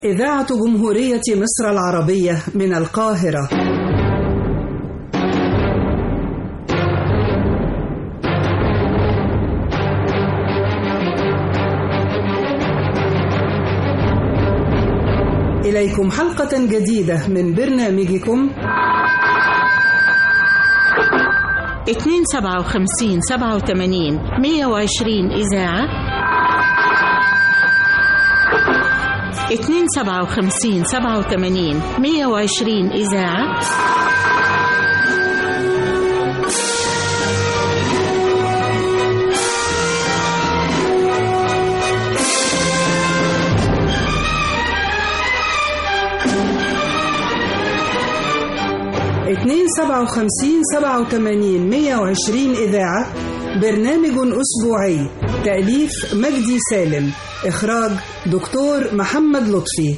إذاعة جمهورية مصر العربية من القاهرة إليكم حلقة جديدة من برنامجكم اتنين سبعة وخمسين سبعة وتمانين مية وعشرين إذاعة اتنين سبعة وخمسين سبعة وتمانين مية وعشرين إذاعة اتنين سبعة وخمسين سبعة وتمانين مية وعشرين إذاعة برنامج أسبوعي تأليف مجدي سالم إخراج دكتور محمد لطفي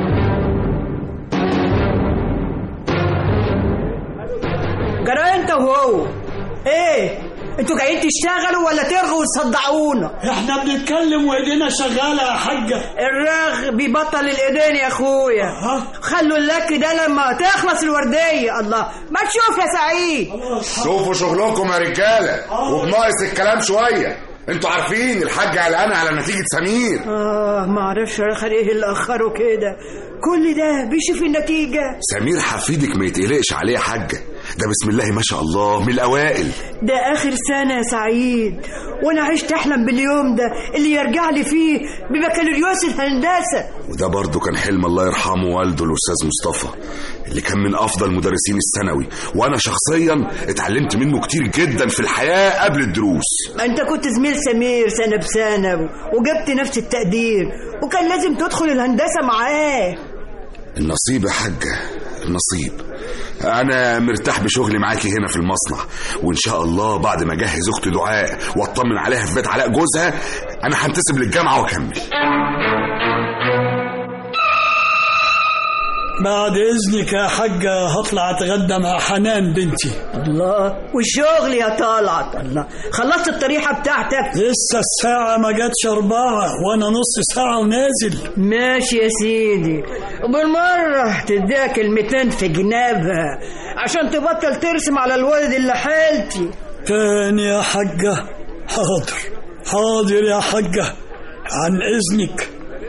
جرى انت وهو ايه انتوا جايين تشتغلوا ولا ترغوا وتصدعونا احنا بنتكلم وايدينا شغاله يا حاجه الرغ بيبطل الايدين يا اخويا أها. خلوا اللك ده لما تخلص الورديه الله ما تشوف يا سعيد شوفوا شغلكم يا رجاله وبناقص الكلام شويه انتوا عارفين الحاج قلقان على نتيجه سمير اه ما اعرفش اخر ايه اللي اخره كده كل ده بيشوف النتيجه سمير حفيدك ما يتقلقش عليه يا حاجه ده بسم الله ما شاء الله من الاوائل ده اخر سنه يا سعيد وانا عشت احلم باليوم ده اللي يرجع لي فيه ببكالوريوس الهندسه وده برضه كان حلم الله يرحمه والده الاستاذ مصطفى اللي كان من افضل مدرسين الثانوي وانا شخصيا اتعلمت منه كتير جدا في الحياه قبل الدروس ما انت كنت زميل سمير سنه بسنه وجبت نفس التقدير وكان لازم تدخل الهندسه معاه النصيب يا حاجة النصيب أنا مرتاح بشغلي معاكي هنا في المصنع وإن شاء الله بعد ما أجهز أختي دعاء وأطمن عليها في بيت علاء جوزها أنا هنتسب للجامعة وأكمل بعد اذنك يا حاجه هطلع اتغدى مع حنان بنتي الله والشغل يا طلعت الله خلصت الطريحه بتاعتك لسه الساعه ما جاتش اربعه وانا نص ساعه ونازل ماشي يا سيدي وبالمره تديها كلمتين في جنابها عشان تبطل ترسم على الولد اللي حالتي تاني يا حاجه حاضر حاضر يا حاجه عن اذنك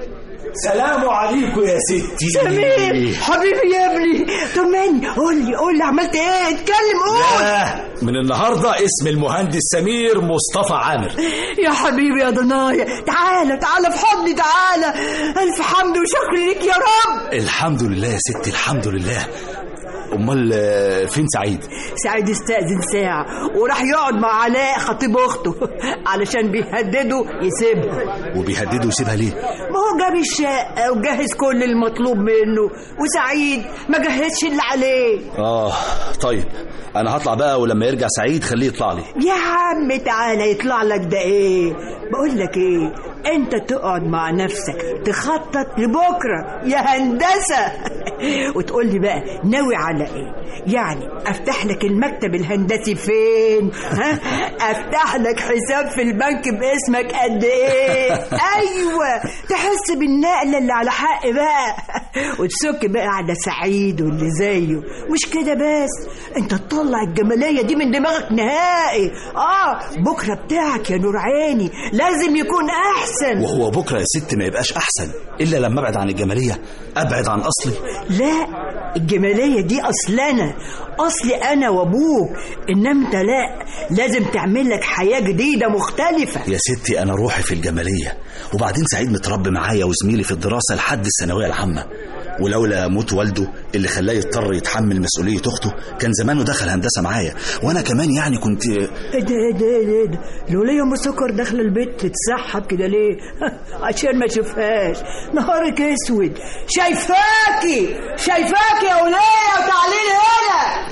سلام عليكم يا ستي سمير حبيبي يا ابني طمني قول لي قول لي عملت ايه اتكلم قول آه من النهارده اسم المهندس سمير مصطفى عامر يا حبيبي يا ضنايا تعالى تعالى في حضني تعالى الف حمد وشكر ليك يا رب الحمد لله يا ستي الحمد لله امال آه، فين سعيد سعيد استأذن ساعة وراح يقعد مع علاء خطيب أخته علشان بيهدده يسيبها وبيهددوا يسيبها ليه ما هو جاب الشقة وجهز كل المطلوب منه وسعيد ما جهزش اللي عليه اه طيب انا هطلع بقى ولما يرجع سعيد خليه يطلع لي يا عم تعالى يطلع لك ده ايه بقول لك ايه انت تقعد مع نفسك تخطط لبكره يا هندسه وتقول لي بقى ناوي على ايه يعني افتح لك المكتب الهندسي فين ها افتح لك حساب في البنك باسمك قد ايه ايوه تحس بالنقله اللي على حق بقى وتسك بقى على سعيد واللي زيه مش كده بس انت تطلع الجماليه دي من دماغك نهائي اه بكره بتاعك يا نور عيني لازم يكون احسن وهو بكره يا ست ما يبقاش احسن الا لما ابعد عن الجماليه ابعد عن اصلي لا الجمالية دي أصلنا أصلي أنا وأبوك إنما أنت لا لازم تعمل لك حياة جديدة مختلفة يا ستي انا روحي في الجماليه وبعدين سعيد متربي معايا وزميلي في الدراسه لحد الثانويه العامه ولولا موت والده اللي خلاه يضطر يتحمل مسؤوليه اخته كان زمانه دخل هندسه معايا وانا كمان يعني كنت إيه ده إيه ده إيه ده الولية أم سكر داخلة البيت تتسحب كده ليه عشان ما أشوفهاش نهارك أسود شايفاكي شايفاكي يا ولية وتعالي لي هنا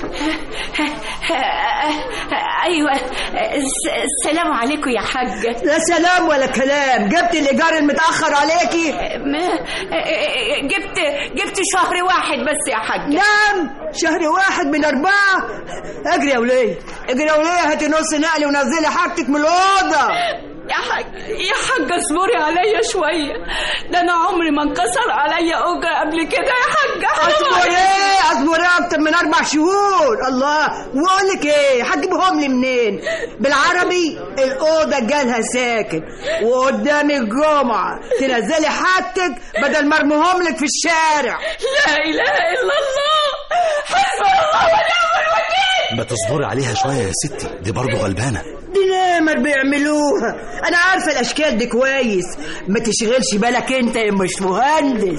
أيوة س- السلام عليكم يا حاجة لا سلام ولا كلام جبت الإيجار المتأخر عليكي ما- جبت جبت شهر واحد بس يا حاجة نعم شهر واحد من أربعة اجري يا ولية اجري يا ولية هاتي نص نقل ونزلي حاجتك من الأوضة يا حاج يا حاج اصبري عليا شويه ده انا عمري ما انكسر عليا اوجه قبل كده يا حاج اصبر ايه اصبر ايه اكتر من اربع شهور الله واقول لك ايه هتجيبهم لي منين بالعربي الاوضه جالها ساكن وقدام الجمعه تنزلي حاجتك بدل ما ارميهم لك في الشارع لا اله الا الله حسبي الله ونعم الوكيل ما تصبري عليها شوية يا ستي دي برضه غلبانة دي نمر بيعملوها انا عارفه الاشكال دي كويس ما تشغلش بالك انت يا مش مهندس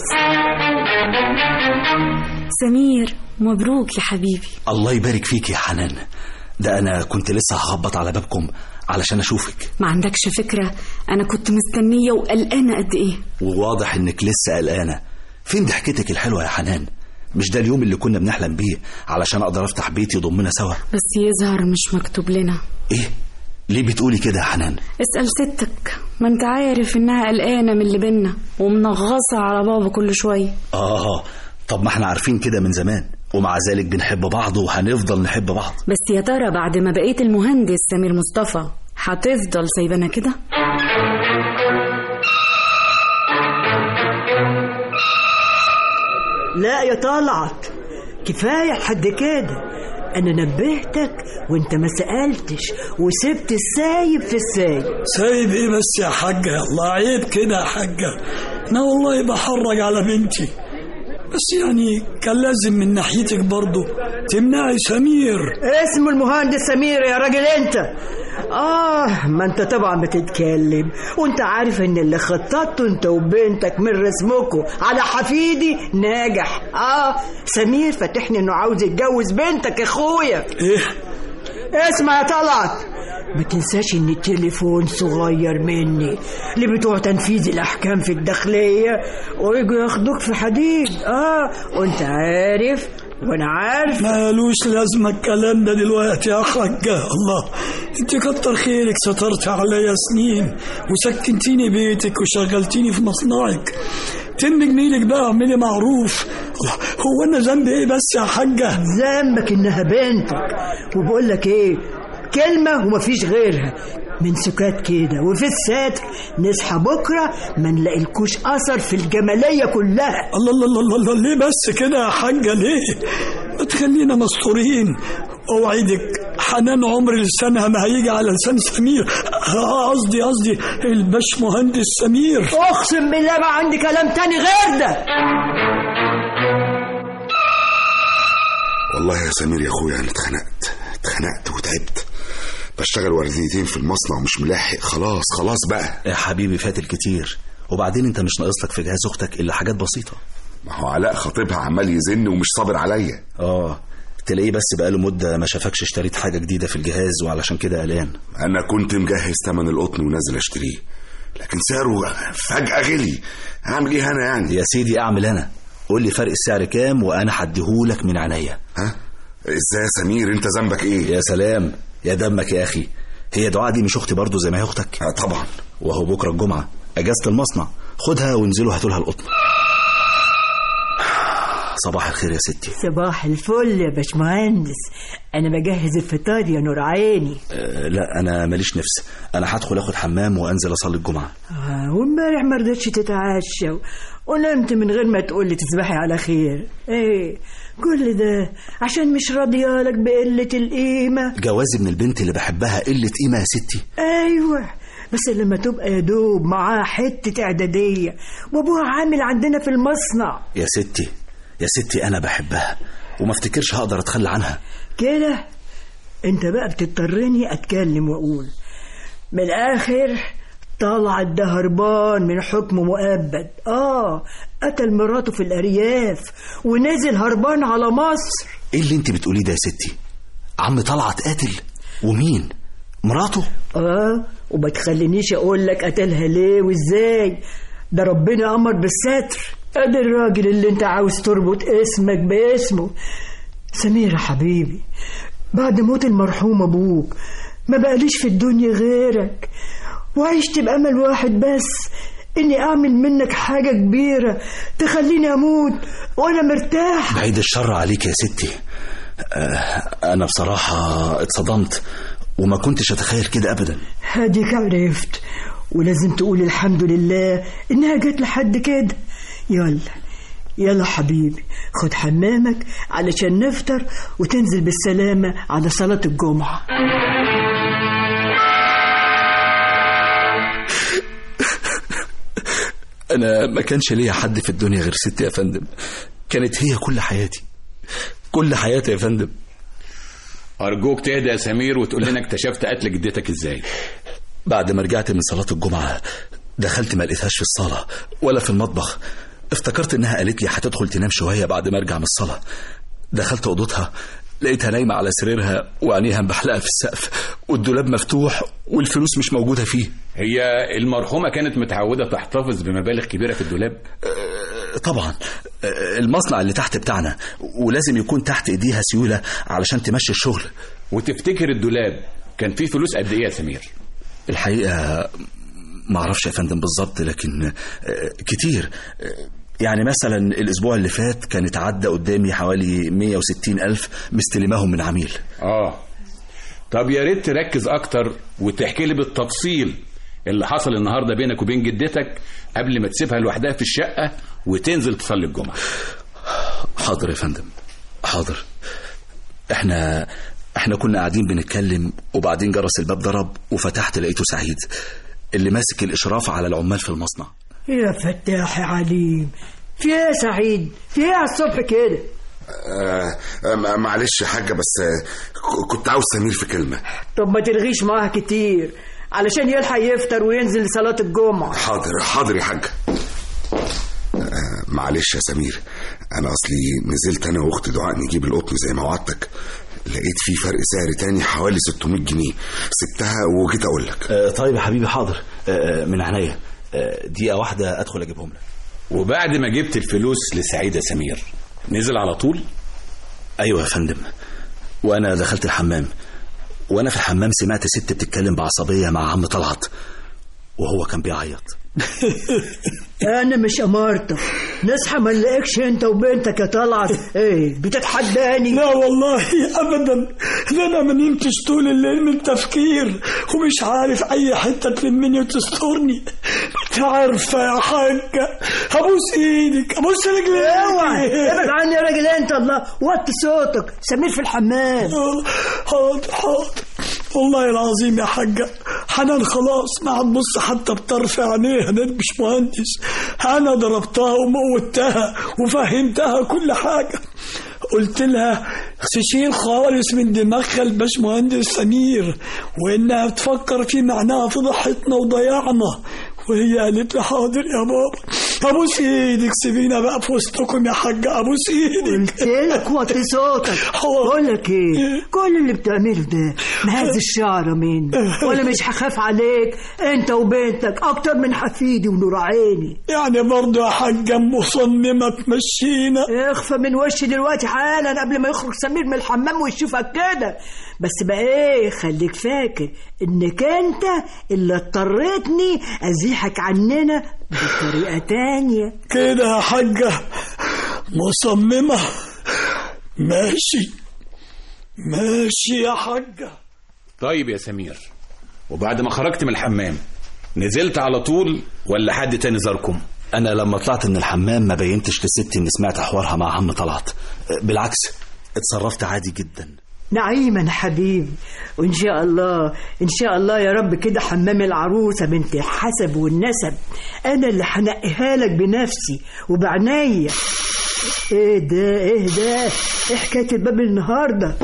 سمير مبروك يا حبيبي الله يبارك فيك يا حنان ده أنا كنت لسه هخبط على بابكم علشان أشوفك ما عندكش فكرة أنا كنت مستنية وقلقانة قد إيه وواضح إنك لسه قلقانة فين ضحكتك الحلوة يا حنان مش ده اليوم اللي كنا بنحلم بيه علشان أقدر أفتح بيت يضمنا سوا بس يظهر مش مكتوب لنا إيه ليه بتقولي كده يا حنان اسأل ستك ما انت عارف انها قلقانة من اللي بينا ومنغصة على بابا كل شوية آه طب ما احنا عارفين كده من زمان ومع ذلك بنحب بعض وهنفضل نحب بعض بس يا ترى بعد ما بقيت المهندس سمير مصطفى هتفضل سايبانا كده لا يا طلعت كفايه لحد كده انا نبهتك وانت ما سالتش وسبت السايب في السايب سايب ايه بس يا حاجة الله عيب كده يا حاجة انا والله بحرج على بنتي بس يعني كان لازم من ناحيتك برضه تمنعي سمير اسمه المهندس سمير يا راجل انت اه ما انت طبعا بتتكلم وانت عارف ان اللي خططته انت وبنتك من رسمكم على حفيدي ناجح اه سمير فاتحني انه عاوز يتجوز بنتك يا اخويا ايه اسمع يا طلعت ما تنساش ان التليفون صغير مني اللي بتوع تنفيذ الاحكام في الداخليه ويجوا ياخدوك في حديد اه وانت عارف وانا عارف مالوش لازمة الكلام ده دلوقتي يا حاجة الله انت كتر خيرك سترت عليا سنين وسكنتيني بيتك وشغلتيني في مصنعك تم جميلك بقى اعملي معروف الله هو انا ذنبي ايه بس يا حاجة ذنبك انها بنتك وبقول لك ايه كلمة ومفيش غيرها من سكات كده وفي الستر نصحى بكرة ما نلاقيلكوش أثر في الجمالية كلها الله الله الله الله, الله ليه بس كده يا حاجة ليه ما تخلينا مستورين اوعدك حنان عمر لسانها ما هيجي على لسان سمير آه، قصدي قصدي الباش مهندس سمير أقسم بالله ما عندي كلام تاني غير ده والله يا سمير يا اخويا انا اتخنقت اتخنقت وتعبت بشتغل ورديتين في المصنع ومش ملاحق خلاص خلاص بقى يا حبيبي فات الكتير وبعدين انت مش ناقص لك في جهاز اختك الا حاجات بسيطة ما هو علاء خطيبها عمال يزن ومش صابر عليا اه تلاقيه بس بقاله مدة ما شافكش اشتريت حاجة جديدة في الجهاز وعلشان كده قلقان انا كنت مجهز تمن القطن ونازل اشتريه لكن سعره فجأة غلي هعمل ايه انا يعني يا سيدي اعمل انا قول لي فرق السعر كام وانا هديهولك من عينيا ها ازاي يا سمير انت ذنبك ايه يا سلام يا دمك يا اخي هي دعاء دي مش اختي برضه زي ما هي اختك آه، طبعا وهو بكره الجمعه اجازه المصنع خدها وانزلوا هاتوا لها القطن صباح الخير يا ستي صباح الفل يا باشمهندس أنا بجهز الفطار يا نور عيني أه لا انا ماليش نفس انا هدخل اخد حمام وانزل اصلي الجمعه آه وامبارح ما رضيتش تتعشى و- ونمت من غير ما تقول لي تصبحي على خير ايه كل ده عشان مش راضيالك بقلة القيمة جوازي من البنت اللي بحبها قله قيمه يا ستي ايوه بس لما تبقى يا دوب معاها حتة اعدادية وابوها عامل عندنا في المصنع يا ستي يا ستي انا بحبها وما افتكرش هقدر اتخلى عنها كده انت بقى بتضطرني اتكلم واقول من الاخر طلع ده هربان من حكم مؤبد اه قتل مراته في الارياف ونزل هربان على مصر ايه اللي انت بتقوليه ده يا ستي عم طلعت قاتل ومين مراته اه وما تخلينيش اقول لك قتلها ليه وازاي ده ربنا امر بالستر ادي الراجل اللي انت عاوز تربط اسمك باسمه سمير يا حبيبي بعد موت المرحوم ابوك ما بقاليش في الدنيا غيرك وعشت بامل واحد بس اني اعمل منك حاجه كبيره تخليني اموت وانا مرتاح بعيد الشر عليك يا ستي آه، انا بصراحه اتصدمت وما كنتش اتخيل كده ابدا هديك عرفت ولازم تقول الحمد لله انها جت لحد كده يلا يلا حبيبي خد حمامك علشان نفطر وتنزل بالسلامة على صلاة الجمعة انا ما كانش ليا حد في الدنيا غير ستي يا فندم كانت هي كل حياتي كل حياتي يا فندم أرجوك تهدى يا سمير وتقول لنا اكتشفت قتل جدتك إزاي بعد ما رجعت من صلاة الجمعة دخلت ما لقيتهاش في الصالة ولا في المطبخ افتكرت انها قالت لي هتدخل تنام شوية بعد ما ارجع من الصلاة دخلت اوضتها لقيتها نايمة على سريرها وعينيها مبحلقة في السقف والدولاب مفتوح والفلوس مش موجودة فيه هي المرحومة كانت متعودة تحتفظ بمبالغ كبيرة في الدولاب طبعا المصنع اللي تحت بتاعنا ولازم يكون تحت ايديها سيولة علشان تمشي الشغل وتفتكر الدولاب كان فيه فلوس قد إيه يا سمير الحقيقة ما اعرفش يا فندم بالظبط لكن آه، كتير آه، يعني مثلا الاسبوع اللي فات كانت عدى قدامي حوالي 160 الف مستلماهم من عميل آه طب يا ريت تركز أكتر وتحكي لي بالتفصيل اللي حصل النهاردة بينك وبين جدتك قبل ما تسيبها لوحدها في الشقة وتنزل تصلي الجمعة حاضر يا فندم حاضر احنا احنا كنا قاعدين بنتكلم وبعدين جرس الباب ضرب وفتحت لقيته سعيد اللي ماسك الاشراف على العمال في المصنع يا فتاح يا عليم في ايه يا سعيد في ايه على الصبح كده آه آه، معلش يا حاجة بس آه، ك- كنت عاوز سمير في كلمة طب ما تلغيش معاها كتير علشان يلحق يفطر وينزل لصلاة الجمعة حاضر حاضر يا حاجة آه، معلش يا سمير انا اصلي نزلت انا واختي دعاء نجيب القطن زي ما وعدتك لقيت في فرق سعر تاني حوالي 600 جنيه سبتها وجيت اقول لك اه طيب يا حبيبي حاضر اه من عينيا اه دقيقة واحدة ادخل اجيبهم لك وبعد ما جبت الفلوس لسعيد يا سمير نزل على طول ايوه يا فندم وانا دخلت الحمام وانا في الحمام سمعت ست بتتكلم بعصبية مع عم طلعت وهو كان بيعيط انا مش امارتك نصحى ما نلاقيكش انت وبنتك يا طلعت ايه بتتحداني لا والله ابدا ده انا ما نمتش طول الليل من تفكير ومش عارف اي حته تلمني وتسترني انت عارفه يا حاجه ابوس ايدك ابوس رجليك اوعى ابعد عني يا راجل انت الله وطي صوتك سمير في الحمام حاضر حاضر والله العظيم يا حاجة حنان خلاص ما هتبص حتى بطرف عينيها ده مش مهندس أنا ضربتها وموتها وفهمتها كل حاجة قلت لها تشيل خالص من دماغها الباش مهندس سمير وإنها بتفكر في معناها فضحتنا وضيعنا وهي قالت لي حاضر يا بابا ابوس ايدك سيبينا بقى في وسطكم يا حاجة ابوس ايدك قلت لك وطي صوتك بقول لك ايه كل اللي بتعمله ده مهز الشعر مني ولا مش هخاف عليك انت وبنتك اكتر من حفيدي ونور عيني يعني برضه يا حاجة مصممة تمشينا اخفى من وشي دلوقتي حالا قبل ما يخرج سمير من الحمام ويشوفك كده بس بقى ايه خليك فاكر انك انت اللي اضطريتني ازيحك عننا بطريقة تانية كده يا حاجة مصممة ماشي ماشي يا حاجة طيب يا سمير وبعد ما خرجت من الحمام نزلت على طول ولا حد تاني زاركم انا لما طلعت من الحمام ما بينتش لستي اني سمعت حوارها مع عم طلعت بالعكس اتصرفت عادي جدا نعيما حبيبي وان شاء الله ان شاء الله يا رب كده حمام العروسه بنت الحسب والنسب انا اللي هنقيها لك بنفسي وبعناية ايه ده ايه ده ايه حكايه الباب النهارده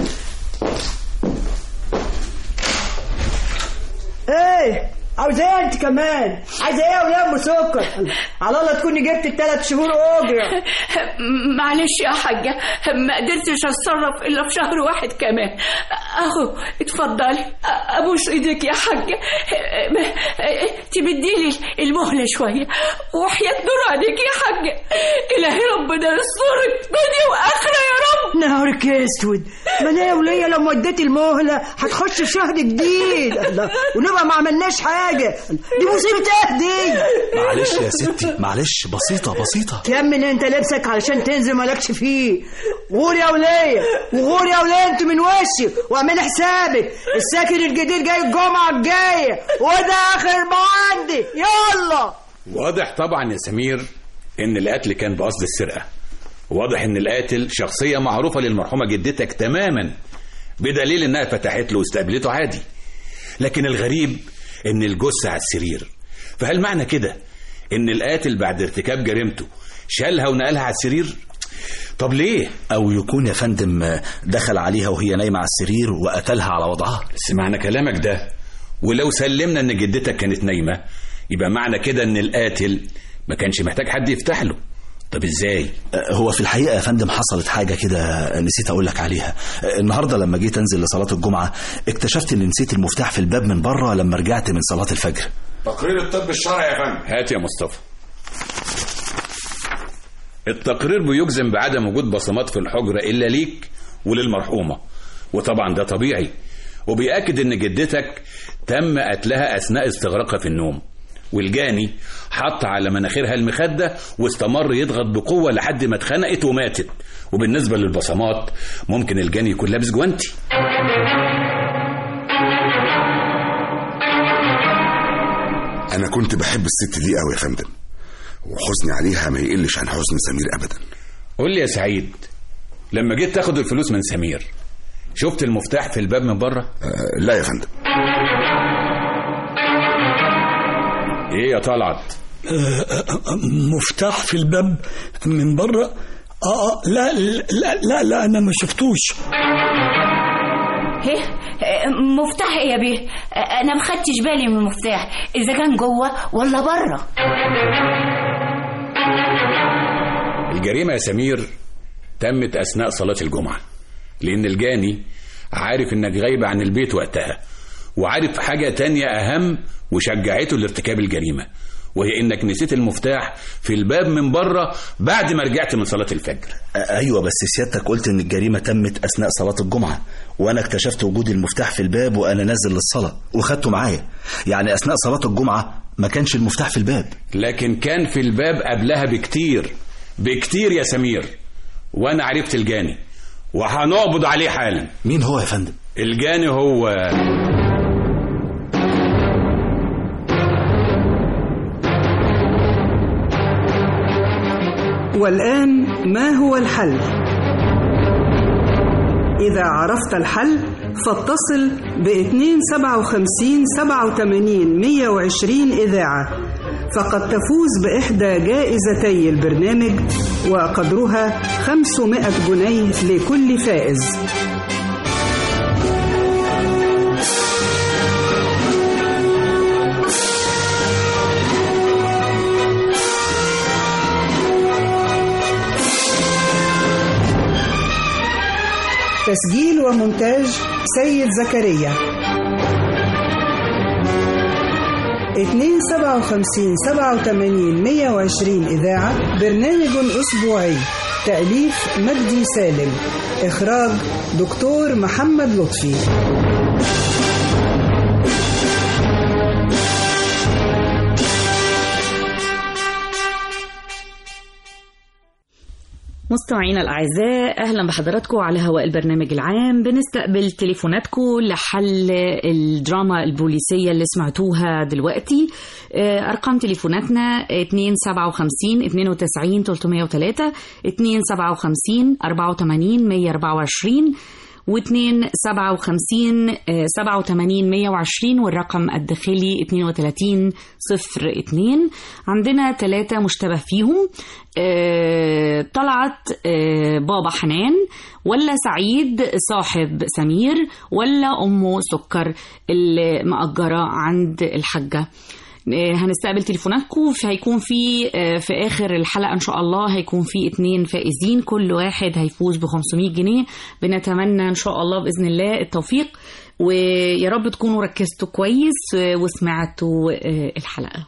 ايه عاوز ايه انت كمان عايزه ايه ولا ام سكر على الله تكوني جبت الثلاث شهور اجره معلش يا حاجة ما قدرتش اتصرف الا في شهر واحد كمان اهو اتفضلي ابوس ايدك يا حاجة تمديلي المهلة شوية وحياة نور عينيك يا حاجة الهي ربنا يسترك دنيا واخرة يا رب نهارك اسود ما انا يا وليه لو مديت المهله هتخش في شهر جديد الله ونبقى ما عملناش حاجه دي مصيبه ايه دي معلش يا ستي معلش بسيطة بسيطة تيمن انت لبسك علشان تنزل مالكش فيه غور يا وليه وغور يا وليه انت من وشي واعمل حسابك الساكن الجديد جاي الجمعه الجايه وده اخر ما عندي يلا واضح طبعا يا سمير ان القتل كان بقصد السرقه واضح ان القاتل شخصيه معروفه للمرحومه جدتك تماما بدليل انها فتحت له واستقبلته عادي لكن الغريب ان الجثه على السرير فهل معنى كده ان القاتل بعد ارتكاب جريمته شالها ونقلها على السرير طب ليه أو يكون يا فندم دخل عليها وهي نايمة على السرير وقتلها على وضعها سمعنا كلامك ده ولو سلمنا ان جدتك كانت نايمه يبقى معنى كده ان القاتل ما كانش محتاج حد يفتح له طب ازاي هو في الحقيقة يا فندم حصلت حاجة كده نسيت أقول لك عليها النهاردة لما جيت أنزل لصلاة الجمعة اكتشفت إن نسيت المفتاح في الباب من بره لما رجعت من صلاة الفجر تقرير الطب الشرعي يا فندم هات يا مصطفى التقرير بيجزم بعدم وجود بصمات في الحجرة إلا ليك وللمرحومة وطبعا ده طبيعي وبيأكد إن جدتك تم قتلها أثناء استغراقها في النوم والجاني حط على مناخيرها المخدة واستمر يضغط بقوة لحد ما اتخنقت وماتت وبالنسبة للبصمات ممكن الجاني يكون لابس جوانتي انا كنت بحب الست دي قوي يا فندم وحزني عليها ما يقلش عن حزن سمير ابدا قول لي يا سعيد لما جيت تاخد الفلوس من سمير شفت المفتاح في الباب من بره أه لا يا فندم ايه يا طلعت مفتاح في الباب من بره اه لا لا لا لا انا ما شفتوش ايه آه، مفتاح ايه يا بيه آه، انا ما خدتش بالي من المفتاح اذا كان جوه ولا بره الجريمة يا سمير تمت أثناء صلاة الجمعة لأن الجاني عارف إنك غايبة عن البيت وقتها وعارف حاجة تانية أهم وشجعته لارتكاب الجريمة وهي إنك نسيت المفتاح في الباب من بره بعد ما رجعت من صلاة الفجر أيوة بس سيادتك قلت إن الجريمة تمت أثناء صلاة الجمعة وأنا اكتشفت وجود المفتاح في الباب وأنا نازل للصلاة وخدته معايا يعني أثناء صلاة الجمعة ما كانش المفتاح في الباب لكن كان في الباب قبلها بكتير بكتير يا سمير وأنا عرفت الجاني وهنقبض عليه حالا مين هو يا فندم؟ الجاني هو والآن ما هو الحل؟ إذا عرفت الحل فاتصل ب 257 87 120 إذاعة فقد تفوز بإحدى جائزتي البرنامج وقدرها 500 جنيه لكل فائز تسجيل ومونتاج سيد زكريا 257 87 120 إذاعة برنامج أسبوعي تأليف مجدي سالم إخراج دكتور محمد لطفي مستمعينا الأعزاء أهلا بحضراتكم على هواء البرنامج العام بنستقبل تليفوناتكم لحل الدراما البوليسية اللي سمعتوها دلوقتي آه، أرقام تليفوناتنا 257 92 303 257 84 124 و2 57 87 120 والرقم الداخلي 32 صفر 2 عندنا ثلاثة مشتبه فيهم آه، طلعت آه، بابا حنان ولا سعيد صاحب سمير ولا أمه سكر اللي مأجرة عند الحاجة آه، هنستقبل تليفوناتكم هيكون في آه، في اخر الحلقه ان شاء الله هيكون في اتنين فائزين كل واحد هيفوز ب 500 جنيه بنتمنى ان شاء الله باذن الله التوفيق ويا رب تكونوا ركزتوا كويس آه، وسمعتوا آه، الحلقه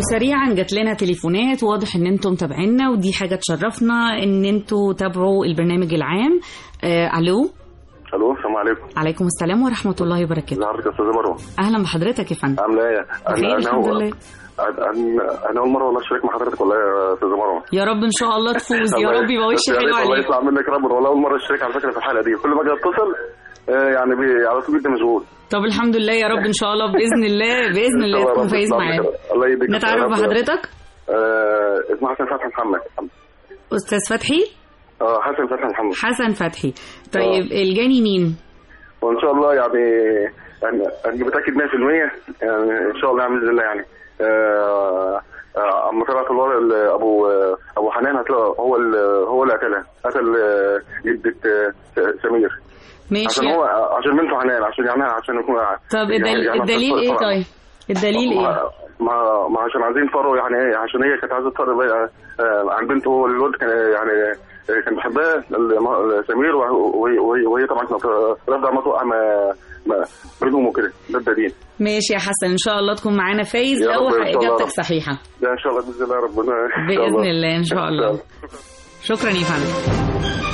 وسريعا جات لنا تليفونات واضح ان انتم متابعينا ودي حاجه تشرفنا ان انتم تابعوا البرنامج العام آه الو الو السلام عليكم عليكم السلام ورحمه الله وبركاته ازي حضرتك يا استاذ مروه اهلا بحضرتك يا فندم عامله ايه؟ بخير الحمد لله انا انا اول مره والله اشترك مع حضرتك والله يا استاذ مروه يا رب ان شاء الله تفوز يا رب يبقى وش يا حلو ريت والله عليك يطلع منك رب والله اول مره اشترك على فكره في الحلقه دي كل ما اجي اتصل آه، يعني بي- على طول جدا مشغول طب الحمد لله يا رب ان شاء الله باذن الله باذن الله إن شاء تكون رب فايز يطلع معانا منك. الله يديك نتعرف الصحة. بحضرتك آه، اسمه حسن فتحي محمد استاذ فتحي اه حسن فتحي محمد حسن فتحي طيب الجاني مين وان شاء الله يعني يعني انا متاكد 100% يعني ان شاء الله يعني باذن الله يعني آه، آه، اما طلعت الورق ال- ابو آه، ابو حنان هتلاقي هو ال- هو اللي قتلها قتل آه، جده آه، سمير ماشي عشان هو عشان بنته حنان عشان يعني عشان يكون طب يعني- الدليل, يعني الدليل ايه طبعاً. طيب الدليل ايه ما ما ما عشان عايزين فروا يعني ايه عشان هي كانت عايزه تفرق بقى آه، عن بنته هو الولد كان يعني آه، كان بيحبها ال- سمير وهي وهي, وهي طبعا كانت رافضه ما توقع ما- ما- بينهم وكده ده الدليل ماشي يا حسن ان شاء الله تكون معانا فايز يا لو رب إن شاء الله اجابتك رب. صحيحه ده ان شاء الله باذن الله ربنا إن شاء باذن الله ان شاء الله شكرا يا فندم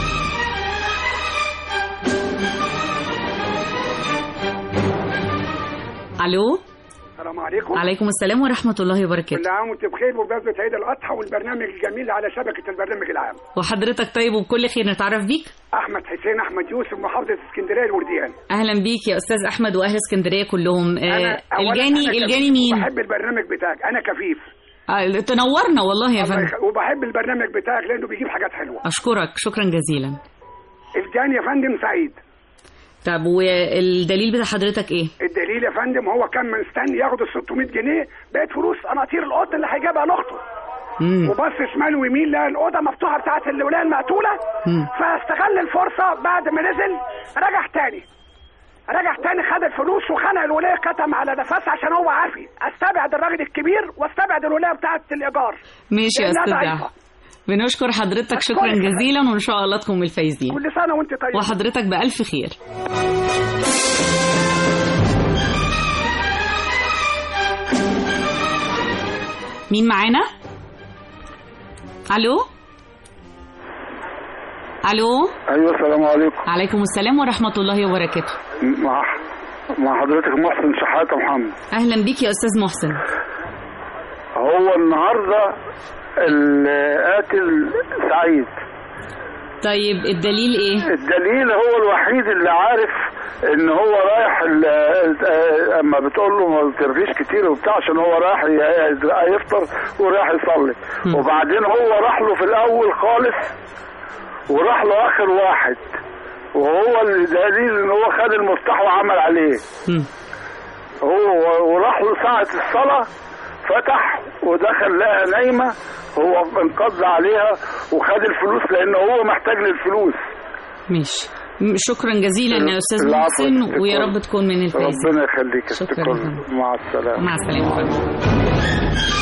الو السلام عليكم عليكم السلام ورحمه الله وبركاته كل عام وانت بخير وبمناسبة عيد الأضحى والبرنامج الجميل على شبكة البرنامج العام وحضرتك طيب وبكل خير نتعرف بيك أحمد حسين أحمد يوسف محافظة اسكندرية الورديان اهلا بيك يا استاذ احمد واهل اسكندريه كلهم آه أنا أولاً الجاني أنا الجاني كفيف مين بحب البرنامج بتاعك أنا كفيف آه تنورنا والله يا الله فندم يخ- وبحب البرنامج بتاعك لأنه بيجيب حاجات حلوة اشكرك شكرا جزيلا الجاني يا فندم سعيد طب والدليل بتاع حضرتك ايه الدليل يا فندم هو كان مستني ياخد ال 600 جنيه بقت فلوس قناطير القط اللي هيجيبها لاخته مم. وبص شمال ويمين لقى الاوضه مفتوحه بتاعت الولايه المقتوله مم. فاستغل الفرصه بعد ما نزل رجع تاني رجع تاني خد الفلوس وخنق الولايه كتم على نفسه عشان هو عافي استبعد الراجل الكبير واستبعد الولايه بتاعت الايجار ماشي يا لأنها استاذ ضعيفة. أحمد. بنشكر حضرتك شكرا أشكرك. جزيلا وان شاء الله تكون من الفايزين كل سنه وانت طيب وحضرتك بألف خير مين معانا الو الو ايوه السلام عليكم عليكم السلام ورحمه الله وبركاته مع مع حضرتك محسن شحاته محمد اهلا بيك يا استاذ محسن هو النهارده القاتل سعيد طيب الدليل ايه الدليل هو الوحيد اللي عارف ان هو رايح ال- آه، اما بتقول له ما ترغيش كتير وبتاع عشان هو رايح ي- يفطر ورايح يصلي وبعدين هو راح له في الاول خالص وراح له اخر واحد وهو الدليل ان هو خد المفتاح وعمل عليه هو وراح له ساعة الصلاة فتح ودخل لقى نايمة هو انقض عليها وخد الفلوس لأنه هو محتاج للفلوس ماشي م- شكرا جزيلا يا استاذ العفو، محسن الشكر. ويا رب تكون من الفايزين ربنا يخليك يا ست شكرا الكل. يا فندم. مع السلامة مع السلامه يا فندم.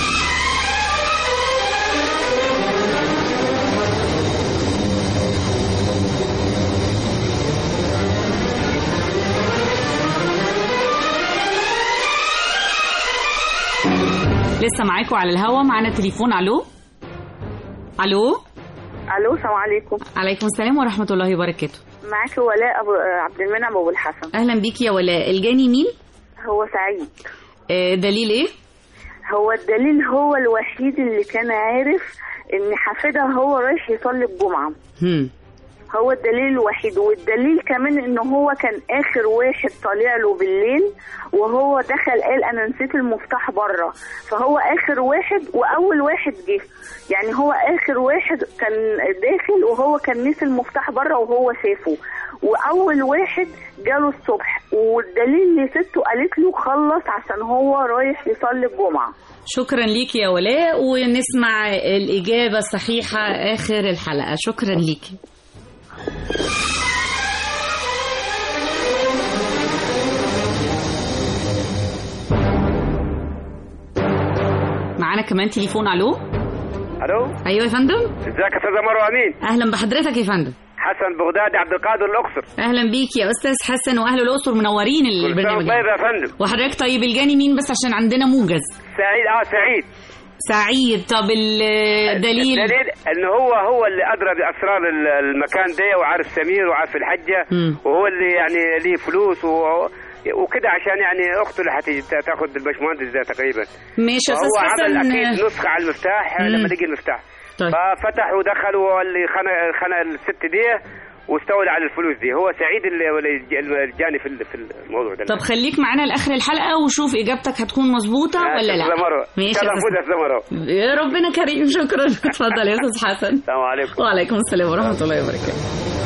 لسه معاكم على الهوا معانا تليفون الو الو الو السلام عليكم عليكم السلام ورحمه الله وبركاته معاكي ولاء ابو آه، عبد المنعم ابو الحسن اهلا بيك يا ولاء الجاني مين هو سعيد آه، دليل ايه هو الدليل هو الوحيد اللي كان عارف ان حفيدها هو رايح يصلي الجمعه هم. هو الدليل الوحيد والدليل كمان ان هو كان اخر واحد طالع له بالليل وهو دخل قال انا نسيت المفتاح بره فهو اخر واحد واول واحد جه يعني هو اخر واحد كان داخل وهو كان نسي المفتاح بره وهو شافه واول واحد جاله الصبح والدليل اللي سته قالت له خلص عشان هو رايح يصلي الجمعه شكرا ليك يا ولاء ونسمع الإجابة الصحيحة آخر الحلقة شكرا ليك معانا كمان تليفون الو الو ايوه يا فندم ازيك يا استاذه مروه امين اهلا بحضرتك يا فندم حسن بغدادي عبد القادر الاقصر اهلا بيك يا استاذ حسن واهل الاقصر منورين كل سنه البرنامج طيب يا فندم وحضرتك طيب الجاني مين بس عشان عندنا موجز سعيد اه سعيد سعيد طب الدليل الدليل ان هو هو اللي ادرى باسرار ال- المكان ده وعارف سمير وعارف الحجه مم. وهو اللي يعني ليه فلوس و... وكده عشان يعني اخته اللي هتيجي تا- تاخد الباشمهندس ده تقريبا ماشي يا فهو استاذ عمل حسن اكيد نسخه على المفتاح مم. لما لقي المفتاح طيب. ففتح ودخل واللي خنق خنق الست دي واستولى على الفلوس دي هو سعيد اللي اللي جاني في ال- في الموضوع ده طب خليك معانا لاخر الحلقه وشوف اجابتك هتكون مظبوطه ولا لا ماشي ماشي يا يا أستاذ- زمرو يا ربنا كريم شكرا اتفضل يا استاذ حسن السلام عليكم وعليكم السلام ورحمه الله وبركاته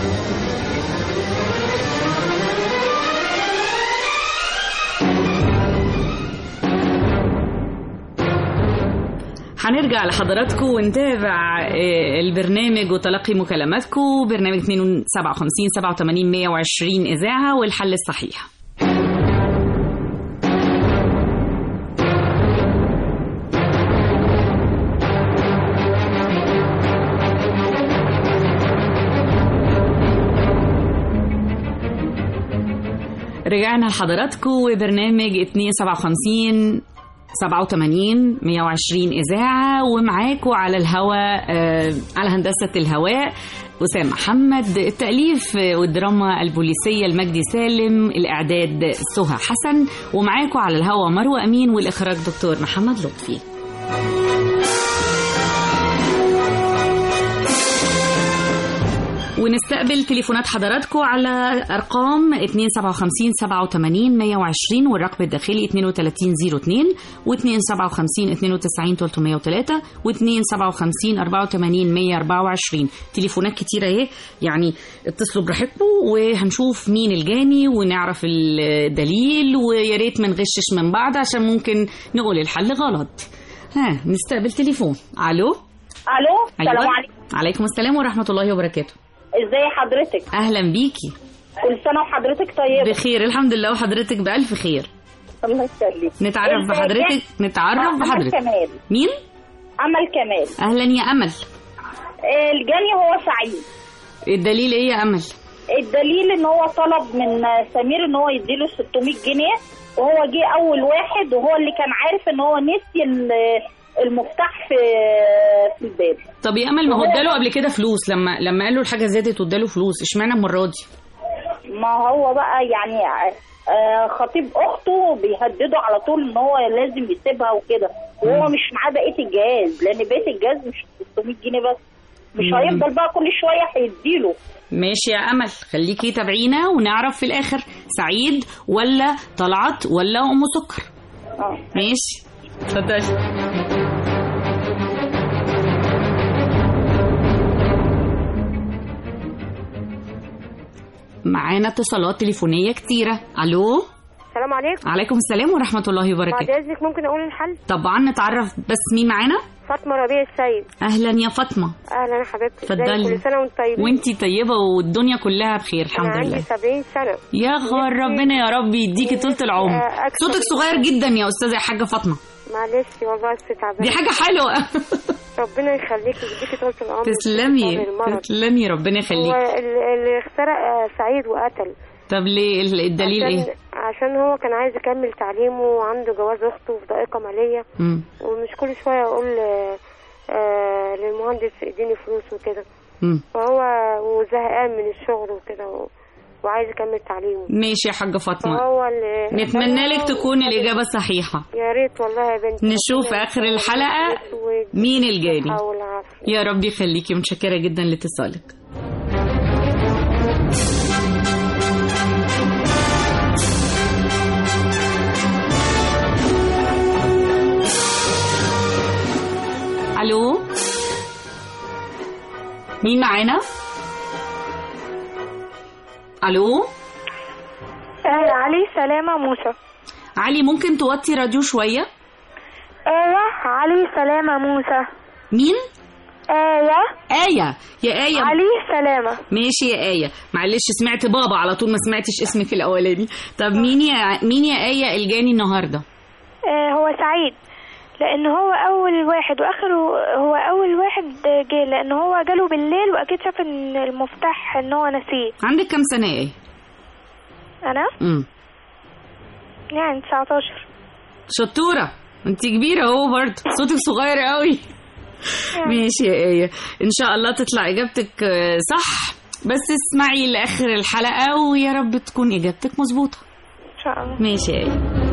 هنرجع لحضراتكم ونتابع آه، البرنامج وتلقي مكالماتكم برنامج 52 87 120 إذاعة والحل الصحيح رجعنا لحضراتكم وبرنامج 257 87 120 إذاعة ومعاكم على الهواء آه، على هندسة الهواء وسام محمد التأليف والدراما البوليسية المجدي سالم الإعداد سهى حسن ومعاكم على الهواء مروة أمين والإخراج دكتور محمد لطفي ونستقبل تليفونات حضراتكم على ارقام 257 87 120 والرقم الداخلي 3202 و257 92 303 و257 84 124 تليفونات كتيره اهي يعني اتصلوا براحتكم وهنشوف مين الجاني ونعرف الدليل ويا ريت ما نغشش من بعض عشان ممكن نقول الحل غلط ها نستقبل تليفون الو الو السلام عليكم عليكم السلام ورحمه الله وبركاته ازاي حضرتك اهلا بيكي كل سنه وحضرتك طيبه بخير الحمد لله وحضرتك بألف خير الله يسلمك نتعرف ازيك؟ بحضرتك نتعرف أمل بحضرتك كمال مين امل كمال اهلا يا امل آه، الجاني هو سعيد الدليل ايه يا امل الدليل ان هو طلب من آه، سمير ان هو يديله 600 جنيه وهو جه اول واحد وهو اللي كان عارف ان هو نسي ال- المفتاح في في الباب طب يا امل ما هو وهو- اداله قبل كده فلوس لما لما قال له الحاجه زادت واداله فلوس اشمعنى المره دي ما هو بقى يعني آه، خطيب اخته بيهدده على طول ان هو لازم يسيبها وكده وهو مش معاه بقيه الجهاز لان بقيه الجهاز مش 600 جنيه بس مش مم. هيفضل بقى كل شويه هيديله ماشي يا امل خليكي تابعينا ونعرف في الاخر سعيد ولا طلعت ولا ام سكر اه ماشي اتفضلي معانا اتصالات تليفونيه كتيره الو السلام عليكم عليكم السلام ورحمه الله بعد وبركاته اذنك ممكن اقول الحل طبعا نتعرف بس مين معانا فاطمه ربيع السيد اهلا يا فاطمه اهلا يا حبيبتي اتفضلي. ازيك؟ كل سنه وانت طيبه وانتي طيبه والدنيا كلها بخير انا الحمد عندي لله 70 سنه يا غار ربنا يا رب يديكي طولة العمر آه، أكتر صوتك من- صغير جدا يا استاذه يا حاجه فاطمه معلش والله بس تعبانه دي حاجه حلوه ربنا يخليكي يديكي طول العمر تسلمي ويشفي المرض. تسلمي ربنا هو يخليك ال- اللي اخترق آه، سعيد وقتل طب ليه ال- الدليل عشان ايه عشان هو كان عايز يكمل تعليمه وعنده جواز اخته في ضائقه ماليه مم. ومش كل شويه اقول آه، آه، للمهندس اديني فلوس وكده مم. فهو وزهقان من الشغل وكده و- وعايز يكمل تعليمه ماشي يا حاجه فاطمه فهو اللي نتمنى لك تكون الاجابه صحيحه يا ريت والله يا بنتي نشوف ربنا اخر يخليك الحلقه ويديك مين الجاني الصحة والعافية. يا رب يخليكي متشكره جدا لاتصالك الو مين معانا الو آه علي سلامة موسى علي ممكن توطي راديو شويه آية علي سلامة موسى مين آية آية يا آية علي سلامة ماشي يا آية معلش سمعت بابا على طول ما سمعتش اسمك الأولاني طب مين يا مين يا آية الجاني النهاردة آه هو سعيد لأن هو أول واحد وآخر هو أول واحد جه لأن هو جاله بالليل وأكيد شاف إن المفتاح إن هو نسيه عندك كام سنة يا آية أنا امم يعني 19 شطورة انت كبيره اهو برضه صوتك صغير قوي ماشي يا ايه ان شاء الله تطلع اجابتك آه، صح بس اسمعي لاخر الحلقه ويا رب تكون اجابتك مظبوطه ان شاء الله ماشي يا ايه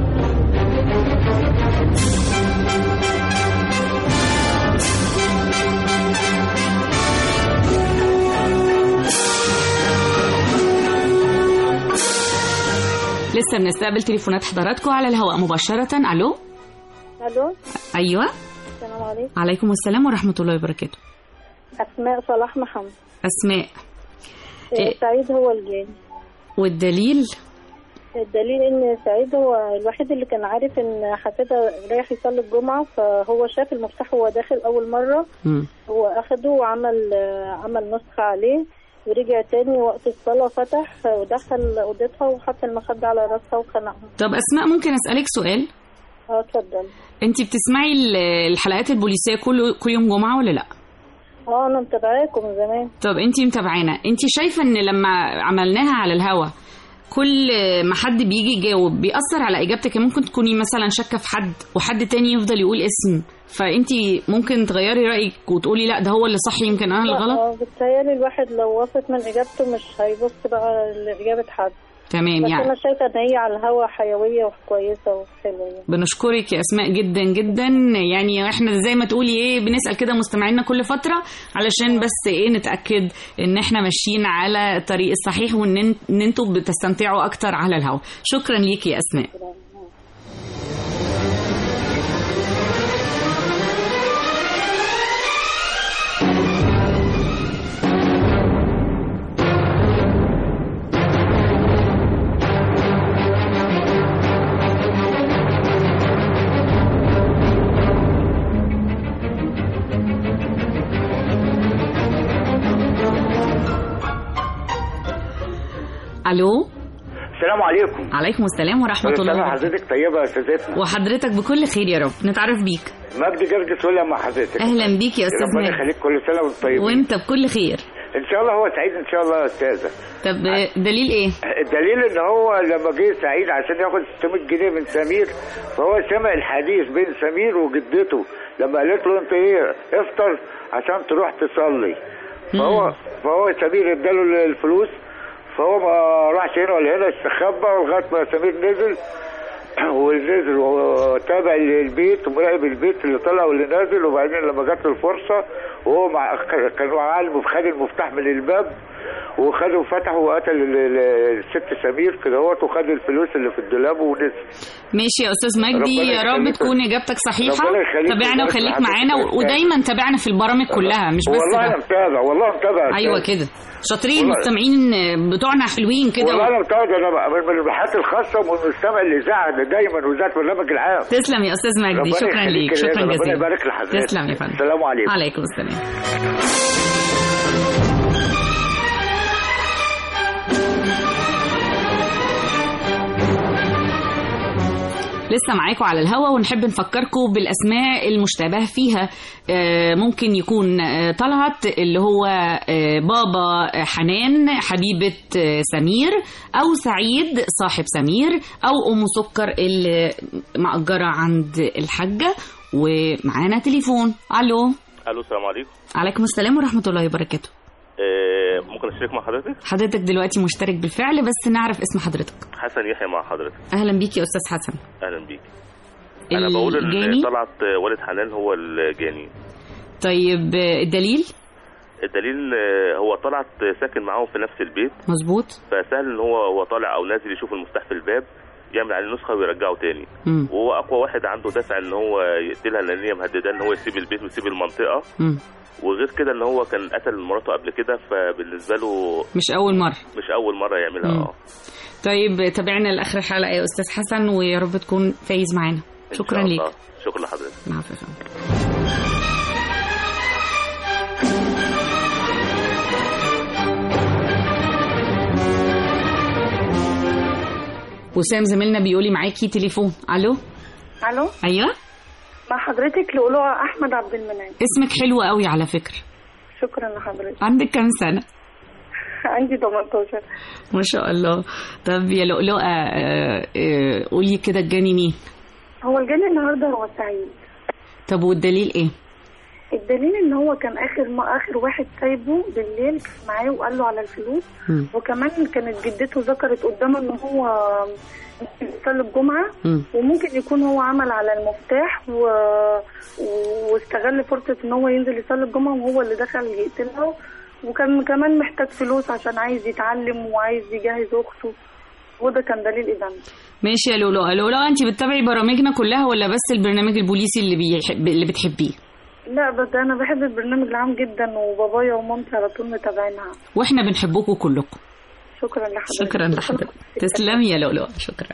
لسه بنستقبل تليفونات حضراتكم على الهواء مباشرة ألو الو أيوة السلام عليكم عليكم السلام ورحمة الله وبركاته اسماء صلاح محمد أسماء إيه. سعيد هو الجاني والدليل الدليل ان سعيد هو الوحيد اللي كان عارف ان حفيدة رايح يصلي الجمعة فهو شاف المفتاح وهو داخل اول مرة مم. هو اخده وعمل عمل نسخة عليه ورجع تاني وقت الصلاة فتح ودخل اوضتها وحط المخدة على راسها وخنقها طب أسماء ممكن أسألك سؤال اه اتفضل أنت بتسمعي ال- الحلقات البوليسية كل كل يوم جمعة ولا لأ؟ اه انا متابعاكم من زمان طب انت متابعانا انت شايفه ان لما عملناها على الهوا كل ما حد بيجي يجاوب بيأثر على اجابتك يعني ممكن تكوني مثلا شاكه في حد وحد تاني يفضل يقول اسم فانت ممكن تغيري رايك وتقولي لا ده هو اللي صح يمكن انا اللي لا، غلط اه بتهيألي الواحد لو واثق من اجابته مش هيبص بقى لإجابة حد تمام بس يعني انا شايفه ان هي على الهوا حيويه وكويسه وحلوه يعني. بنشكرك يا اسماء جدا جدا يعني احنا زي ما تقولي ايه بنسال كده مستمعينا كل فتره علشان بس ايه نتاكد ان احنا ماشيين على الطريق الصحيح وان ان إن انتوا بتستمتعوا اكتر على الهوا شكرا ليكي يا اسماء الو السلام عليكم عليكم السلام ورحمه الله السلام وبركاته حضرتك طيبة يا استاذتنا وحضرتك بكل خير يا رب نتعرف بيك مجدي جرجس ولا مع حضرتك اهلا بيك يا استاذ ربنا ماجد يخليك كل سنة وانت طيب وانت بكل خير ان شاء الله هو سعيد ان شاء الله يا استاذة طب دليل ايه الدليل ان هو لما جه سعيد عشان ياخد 600 جنيه من سمير فهو سمع الحديث بين سمير وجدته لما قالت له انت ايه افطر عشان تروح تصلي فهو فهو سمير اداله الفلوس فهو ما راحش هنا ولا هنا استخبى لغايه ما سمير نزل ونزل وتابع البيت ومراقب البيت اللي طلع واللي نازل وبعدين لما جات له الفرصه وهو مع كان معاه الم- خد المفتاح من الباب وخده وفتحه وقتل ال- ال- الست سمير كده هوت وخد الفلوس اللي في الدولاب ونزل ماشي يا استاذ مجدي ربنا يا رب يخليك. تكون اجابتك صحيحه ربنا يخليك تابعنا ويبارك وخليك لحضرتك معانا يا و- أستاذ. ودايما تابعنا في البرامج كلها مش بس والله انا ده متابع والله متابع يا ايوه أستاذ. كده شاطرين والله. المستمعين بتوعنا حلوين كده والله انا متابع انا بقى من من البحثات الخاصه ومن مستمع الاذاعه ده دايما وذات برنامج العام تسلم يا استاذ مجدي ربنا شكرا يخليك ليك يا شكرا ربنا جزيلا يبارك لحضرتك. تسلم يا فندم السلام عليكم عليكم السلام لسه معاكم على الهوا ونحب نفكركم بالاسماء المشتبه فيها آه، ممكن يكون آه، طلعت اللي هو آه، بابا حنان حبيبه آه، سمير او سعيد صاحب سمير او ام سكر اللي مأجره عند الحاجه ومعانا تليفون الو الو السلام عليكم عليكم السلام ورحمه الله وبركاته آه، ممكن اشترك مع حضرتك حضرتك دلوقتي مشترك بالفعل بس نعرف اسم حضرتك حسن يحيى مع حضرتك اهلا بيك يا استاذ حسن اهلا بيك انا بقول الجاني؟ ان طلعت آه، والد حنان هو الجاني طيب آه، الدليل الدليل آه، هو طلعت ساكن معاهم في نفس البيت مظبوط فسهل ان هو هو طالع او نازل يشوف المفتاح في الباب يعمل عليه نسخه ويرجعه تاني مم. وهو اقوى واحد عنده دافع ان هو يقتلها لان هي مهدده ان هو يسيب البيت ويسيب المنطقه مم. وغير كده ان هو كان قتل مراته قبل كده فبالنسبه له مش اول مره مش اول مره يعملها مم. اه طيب تابعنا لاخر الحلقه يا استاذ حسن ويا رب تكون فايز معانا إن شكرا شاء ليك الله. شكرا لحضرتك العفو يا فندم. وسام زميلنا بيقولي معاكي تليفون الو الو ايوه مع حضرتك لؤلؤة احمد عبد المنعم اسمك حلو قوي على فكره شكرا لحضرتك عندك كام سنه عندي 18 ما شاء الله طب يا لؤلؤه آه، آه، قولي كده الجاني مين هو الجاني النهارده هو سعيد طب والدليل ايه الدليل ان هو كان اخر ما اخر واحد سايبه بالليل معاه وقال له على الفلوس مم. وكمان كانت جدته ذكرت قدامه ان هو ممكن يصلي الجمعه مم. وممكن يكون هو عمل على المفتاح و... واستغل فرصه ان هو ينزل يصلي الجمعه وهو اللي دخل يقتلها وكان كمان محتاج فلوس عشان عايز يتعلم وعايز يجهز اخته وده كان دليل ادانته ماشي يا لولو لولو انت بتتابعي برامجنا كلها ولا بس البرنامج البوليسي اللي بيحب اللي بتحبيه لا بس انا بحب البرنامج العام جدا وبابايا ومامتي على طول متابعينها واحنا بنحبكم كلكم شكرا لحضرتك شكرا لحضرتك تسلمي يا لولو شكرا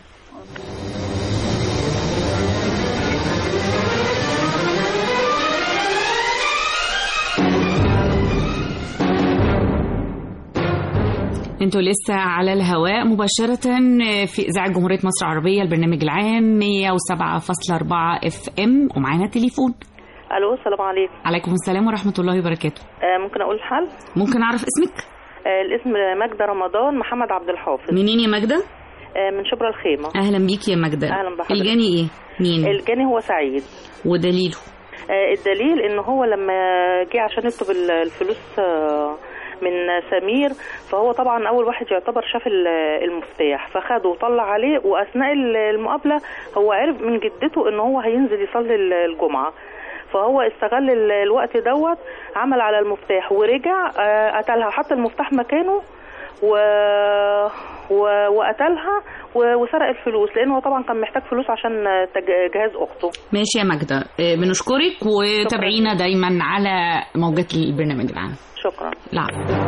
انتوا لسه على الهواء مباشرة في إذاعة جمهورية مصر العربية البرنامج العام 107.4 اف ام ومعانا تليفون الو السلام عليكم عليكم السلام ورحمة الله وبركاته آه ممكن اقول الحل ممكن أعرف اسمك؟ آه الاسم ماجدة رمضان محمد عبد الحافظ منين يا ماجدة؟ آه من شبرا الخيمة أهلا بيكي يا ماجدة أهلا بحضرتك. الجاني إيه؟ مين؟ الجاني هو سعيد ودليله آه الدليل ان هو لما جه عشان يطلب ال- الفلوس آه من سمير فهو طبعا اول واحد يعتبر شاف ال- المفتاح فخده وطلع عليه واثناء ال- المقابله هو عرف من جدته ان هو هينزل يصلي ال- الجمعه فهو استغل ال- الوقت دوت عمل على المفتاح ورجع آه، قتلها حط المفتاح مكانه و... و... وقتلها و... وسرق الفلوس لان هو طبعا كان محتاج فلوس عشان آه، تج- جهاز اخته ماشي يا ماجدة آه، بنشكرك وتابعينا دايما على موجات البرنامج العام شكرا العفو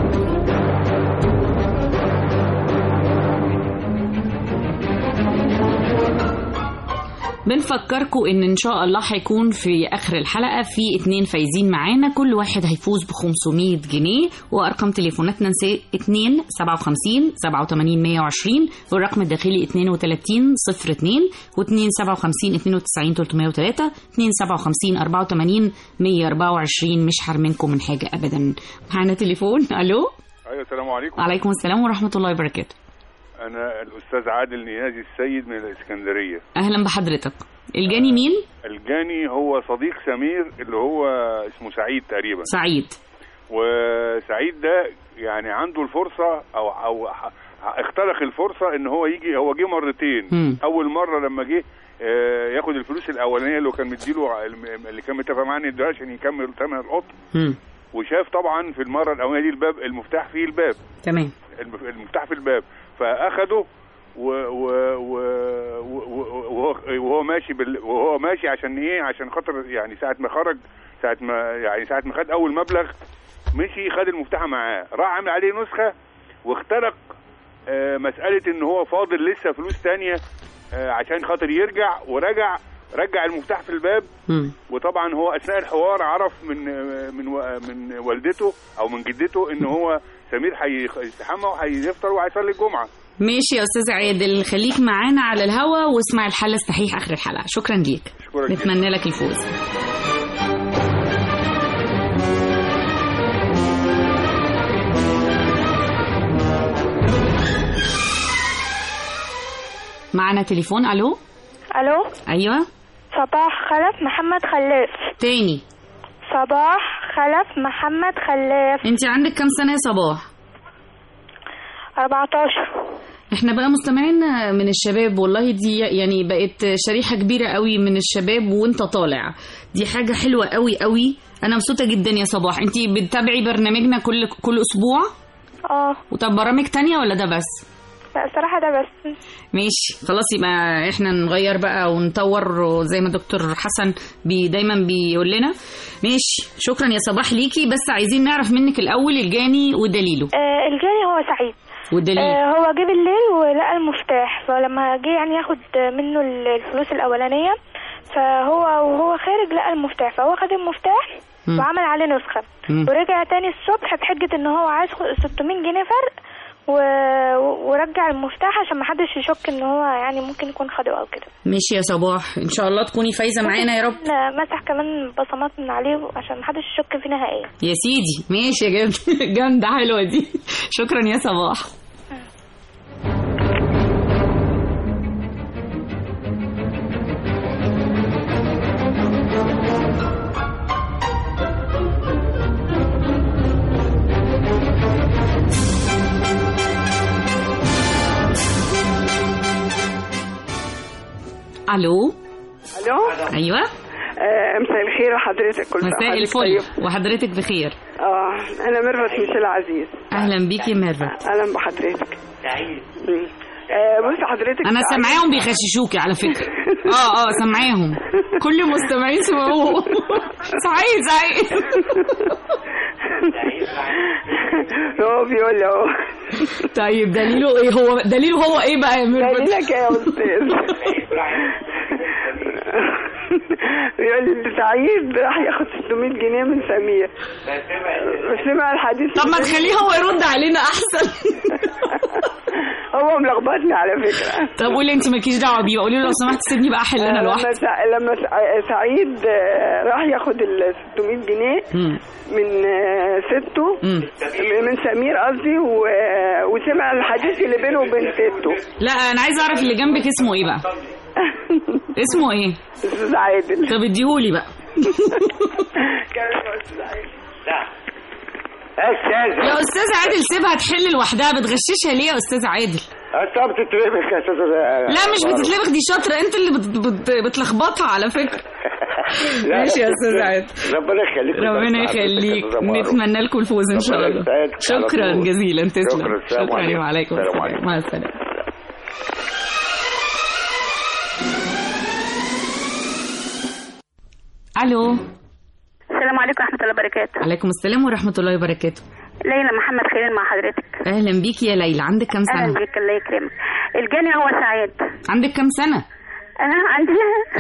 بنفكركم ان ان شاء الله هيكون في اخر الحلقه في اتنين فايزين معانا كل واحد هيفوز ب 500 جنيه وارقام تليفوناتنا نسي 2 57 87 120 والرقم الداخلي 32 02 و2 57 92 303 2 57 84 124 مش حرمنكم من حاجه ابدا معانا تليفون الو ايوه السلام عليكم وعليكم السلام ورحمه الله وبركاته انا الاستاذ عادل نيازي السيد من الاسكندريه اهلا بحضرتك الجاني مين الجاني هو صديق سمير اللي هو اسمه سعيد تقريبا سعيد وسعيد ده يعني عنده الفرصه او او ح- اخترق الفرصه ان هو يجي هو جه مرتين مم. اول مره لما جه آه، ياخد الفلوس الاولانيه اللي كان مديله الم- اللي كان متفق معاه ان يديها عشان يكمل ثمن القطن مم. وشاف طبعا في المره الاولانيه دي الباب المفتاح فيه الباب تمام الم- المفتاح في الباب فاخده و و و و- وهو وهو ماشي بال وهو ماشي عشان ايه عشان خاطر يعني ساعه ما خرج ساعه ما يعني ساعه ما خد اول مبلغ مشي خد المفتاح معاه راح عامل عليه نسخه واخترق آه، مساله ان هو فاضل لسه فلوس تانية آه، عشان خاطر يرجع ورجع رجع المفتاح في الباب مم. وطبعا هو اثناء الحوار عرف من من من والدته او من جدته ان هو سمير هيستحمى وهيفطر وهيصلي الجمعه ماشي يا استاذ عادل خليك معانا على الهوا واسمع الحل الصحيح اخر الحلقه شكرا ليك شكرا جدا. نتمنى لك الفوز معانا تليفون الو الو ايوه صباح خلف محمد خلاف تاني صباح خلف محمد خلاف انت عندك كام سنه يا صباح 14 احنا بقى مستمعين من الشباب والله دي يعني بقت شريحة كبيرة قوي من الشباب وانت طالع دي حاجة حلوة قوي قوي انا مبسوطة جدا يا صباح انت بتتابعي برنامجنا كل كل اسبوع اه وطب برامج تانية ولا ده بس لا الصراحة ده بس ماشي خلاص يبقى احنا نغير بقى ونطور زي ما دكتور حسن بي دايما بيقول لنا ماشي شكرا يا صباح ليكي بس عايزين نعرف منك الاول الجاني ودليله آه الجاني هو سعيد والدليل آه هو جه بالليل ولقى المفتاح فلما جه يعني ياخد منه ال- الفلوس الأولانية فهو وهو خارج لقى المفتاح فهو خد المفتاح مم. وعمل عليه نسخة مم. ورجع تاني الصبح بحجة ان هو عايز خ- 600 جنيه فرق و... ورجع المفتاح عشان محدش يشك ان هو يعني ممكن يكون خده او كده ماشي يا صباح ان شاء الله تكوني فايزة معانا يا رب مسح كمان بصمات من عليه عشان محدش يشك في نهائيا يا سيدي ماشي يا جامد جامدة حلوة دي شكرا يا صباح الو الو ايوه آه، مساء الخير وحضرتك كل سنة مساء وحضرتك الفل طيب. وحضرتك بخير اه انا ميرفت ميشيل عزيز اهلا بيكي ميرفت اهلا بحضرتك مم. آه، بص حضرتك انا سعيد. سامعاهم بيغششوكي على فكره اه اه سامعاهم كل مستمعين سمعوه سعيد سعيد هو بيقول له هو طيب دليله ايه هو دليله هو ايه بقى يا ميرفت دليلك يا استاذ بيقول لي سعيد راح ياخد 600 جنيه من سمير سمع الحديث طب ما تخليه هو يرد علينا احسن هو ملخبطني على فكره طب قولي انت مالكيش دعوه بيه قولي له لو سمحت سيبني بقى احل انا آه، لوحدي لما سع... لما سع... سعيد آه، راح ياخد ال 600 جنيه مم. من آه، سته مم. من سمير قصدي و... وسمع الحديث اللي بينه وبين سته لا انا عايزه اعرف اللي جنبك اسمه ايه بقى اسمه ايه استاذ عادل طب اديهولي بقى استاذ يا استاذ عادل سيبها تحل لوحدها بتغششها ليه يا استاذ عادل طب تتربك يا استاذ لا مش بتتلبخ دي شاطره انت اللي بت... بت... بتلخبطها على فكره لا، ماشي يا استاذ عادل ربنا يخليك ربنا يخليك نتمنى لكم الفوز ان شاء ربنا الله يسعدك على شكرا طول. جزيلا تسلم شكرا، السلام شكرا عليكم. وعليكم السلام السلام مع السلامه الو السلام عليكم ورحمة الله وبركاته عليكم السلام ورحمه الله وبركاته ليلى محمد خليل مع حضرتك اهلا بيكي يا ليلى عندك كام أهلا سنه بيك الله يكرمك الجاني هو سعيد عندك كام سنه أنا عندي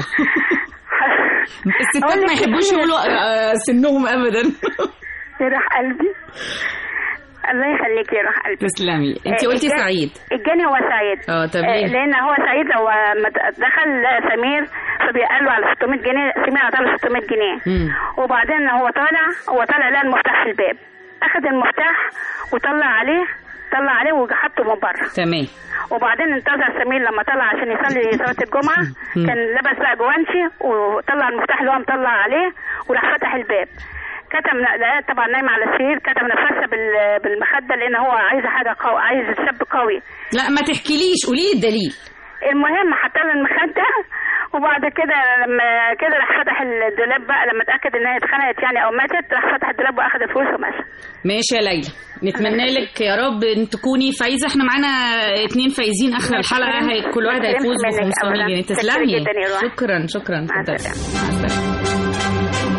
الستات ما يحبوش يقولوا آه، سنهم ابدا يروح قلبي الله يخليك يا روح قلبي تسلمي انت آه، قلتي الجاني- سعيد الجاني هو سعيد اه طب آه، ليه لان هو سعيد لو ما دخل سمير فبيقال له على 600 جنيه سمير عطاله 600 جنيه مم. وبعدين هو طالع هو طالع لقى المفتاح في الباب اخذ المفتاح وطلع عليه طلع عليه وحطه من بره تمام وبعدين انتظر سمير لما طلع عشان يصلي صلاه الجمعه مم. كان لبس بقى جوانشي وطلع المفتاح اللي هو مطلع عليه وراح فتح الباب كتم لقاه طبعا نايم على السرير كتم نفسها بال- بالمخده لان هو عايز حاجه قوي عايز شاب قوي لا ما تحكيليش قولي لي الدليل المهم حط له المخده وبعد كده لما كده راح فتح الدولاب بقى لما اتاكد ان هي اتخنقت يعني او ماتت راح فتح الدولاب واخد الفلوس ومشى ماشي يا ليلى نتمنى لك يا رب ان تكوني فايزه احنا معانا اتنين فايزين اخر الحلقه هي كل واحد متشكرين هيفوز ب منك 500 أولاً. جنيه متشكرة تسلمي جداً يا روح. شكرا شكرا اتفضلي. مع السلامه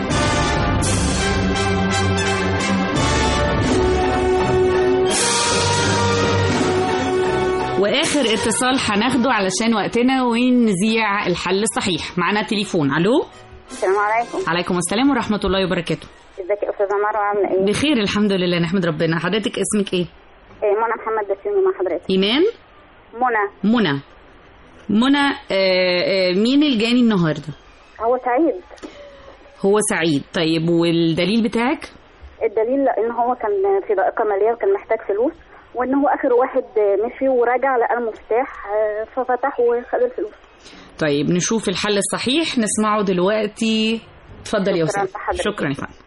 واخر اتصال هناخده علشان وقتنا ونذيع الحل الصحيح معانا تليفون الو السلام عليكم عليكم السلام ورحمه الله وبركاته ازيك يا استاذه مروه عامله ايه؟ بخير الحمد لله نحمد ربنا حضرتك اسمك ايه إيه منى محمد بسيوني مع حضرتك ايمان منى منى منى آه، آه، مين الجاني النهارده هو سعيد هو سعيد طيب والدليل بتاعك الدليل ان هو كان في ضائقه ماليه وكان محتاج فلوس وان هو اخر واحد مشي ورجع لقى المفتاح آه، ففتح وخد الفلوس طيب نشوف الحل الصحيح نسمعه دلوقتي اتفضل يا شكراً استاذ لحضرتك. شكرا يا فندم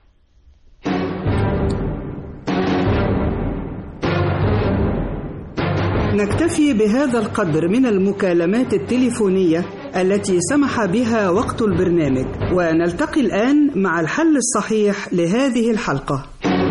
نكتفي بهذا القدر من المكالمات التليفونية التي سمح بها وقت البرنامج ونلتقي الآن مع الحل الصحيح لهذه الحلقة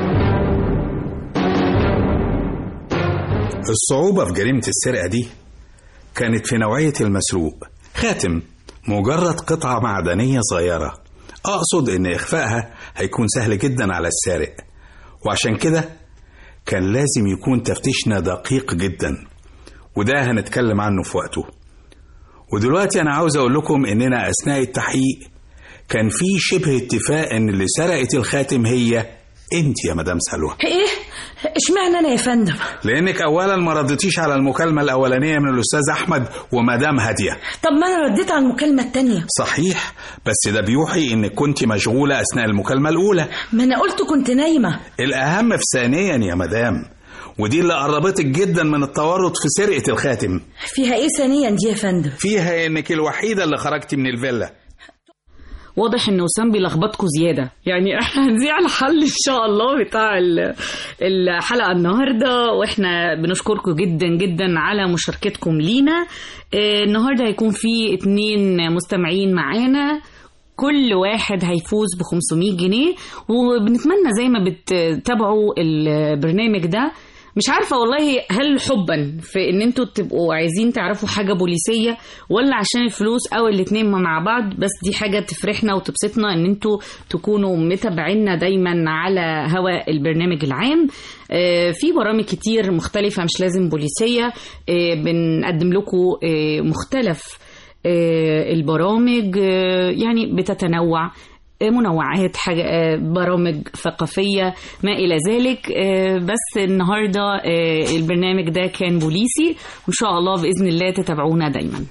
الصعوبة في جريمة السرقة دي كانت في نوعية المسروق خاتم مجرد قطعة معدنية صغيرة أقصد إن إخفائها هيكون سهل جدا على السارق وعشان كده كان لازم يكون تفتيشنا دقيق جدا وده هنتكلم عنه في وقته ودلوقتي أنا عاوز أقول لكم إننا أثناء التحقيق كان في شبه اتفاق إن اللي سرقت الخاتم هي أنت يا مدام سلوى ايه اشمعنى انا يا فندم لانك اولا ما ردتيش على المكالمه الاولانيه من الاستاذ احمد ومدام هاديه طب ما انا رديت على المكالمه التانية صحيح بس ده بيوحي انك كنت مشغوله اثناء المكالمه الاولى ما انا قلت كنت نايمه الاهم في ثانيا يا مدام ودي اللي قربتك جدا من التورط في سرقه الخاتم فيها ايه ثانيا دي يا فندم فيها انك الوحيده اللي خرجتي من الفيلا واضح ان وسام بيلخبطكم زياده يعني احنا هنذيع الحل ان شاء الله بتاع ال- الحلقه النهارده واحنا بنشكركم جدا جدا على مشاركتكم لينا آه، النهارده هيكون في اتنين مستمعين معانا كل واحد هيفوز ب 500 جنيه وبنتمنى زي ما بتتابعوا البرنامج ده مش عارفة والله هل حبا في ان انتوا تبقوا عايزين تعرفوا حاجة بوليسية ولا عشان الفلوس او الاتنين مع بعض بس دي حاجة تفرحنا وتبسطنا ان انتوا تكونوا متابعينا دايما على هواء البرنامج العام آه، في برامج كتير مختلفة مش لازم بوليسية آه، بنقدم لكم آه، مختلف آه، البرامج آه، يعني بتتنوع آه، منوعات حاجة آه، برامج ثقافية ما إلى ذلك آه، بس النهاردة آه، البرنامج ده كان بوليسي وإن شاء الله بإذن الله تتابعونا دايما